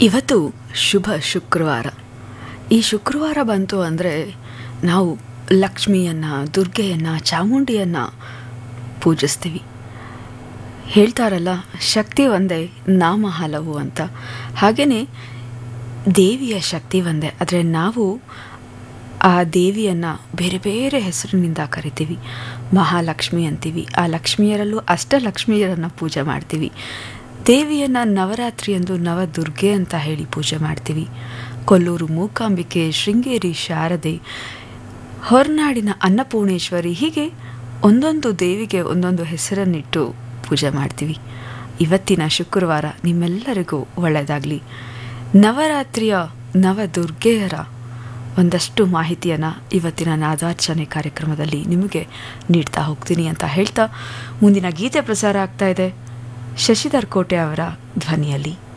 ಇವತ್ತು ಶುಭ ಶುಕ್ರವಾರ ಈ ಶುಕ್ರವಾರ ಬಂತು ಅಂದರೆ ನಾವು ಲಕ್ಷ್ಮಿಯನ್ನು ದುರ್ಗೆಯನ್ನು ಚಾಮುಂಡಿಯನ್ನು ಪೂಜಿಸ್ತೀವಿ ಹೇಳ್ತಾರಲ್ಲ ಶಕ್ತಿ ಒಂದೇ ನಾಮ ಹಲವು ಅಂತ ಹಾಗೆಯೇ ದೇವಿಯ ಶಕ್ತಿ ಒಂದೇ ಆದರೆ ನಾವು ಆ ದೇವಿಯನ್ನು ಬೇರೆ ಬೇರೆ ಹೆಸರಿನಿಂದ ಕರಿತೀವಿ ಮಹಾಲಕ್ಷ್ಮಿ ಅಂತೀವಿ ಆ ಲಕ್ಷ್ಮಿಯರಲ್ಲೂ ಅಷ್ಟಲಕ್ಷ್ಮಿಯರನ್ನು ಪೂಜೆ ಮಾಡ್ತೀವಿ ದೇವಿಯನ್ನು ನವರಾತ್ರಿಯಂದು ನವದುರ್ಗೆ ಅಂತ ಹೇಳಿ ಪೂಜೆ ಮಾಡ್ತೀವಿ ಕೊಲ್ಲೂರು ಮೂಕಾಂಬಿಕೆ ಶೃಂಗೇರಿ ಶಾರದೆ ಹೊರನಾಡಿನ ಅನ್ನಪೂರ್ಣೇಶ್ವರಿ ಹೀಗೆ ಒಂದೊಂದು ದೇವಿಗೆ ಒಂದೊಂದು ಹೆಸರನ್ನಿಟ್ಟು ಪೂಜೆ ಮಾಡ್ತೀವಿ ಇವತ್ತಿನ ಶುಕ್ರವಾರ ನಿಮ್ಮೆಲ್ಲರಿಗೂ ಒಳ್ಳೆಯದಾಗಲಿ ನವರಾತ್ರಿಯ ನವದುರ್ಗೆಯರ ಒಂದಷ್ಟು ಮಾಹಿತಿಯನ್ನು ಇವತ್ತಿನ ನಾದಾರ್ಚನೆ ಕಾರ್ಯಕ್ರಮದಲ್ಲಿ ನಿಮಗೆ ನೀಡ್ತಾ ಹೋಗ್ತೀನಿ ಅಂತ ಹೇಳ್ತಾ ಮುಂದಿನ ಗೀತೆ ಪ್ರಸಾರ ಆಗ್ತಾ ಇದೆ ಶಶಿಧರ್ ಕೋಟೆ ಅವರ ಧ್ವನಿಯಲ್ಲಿ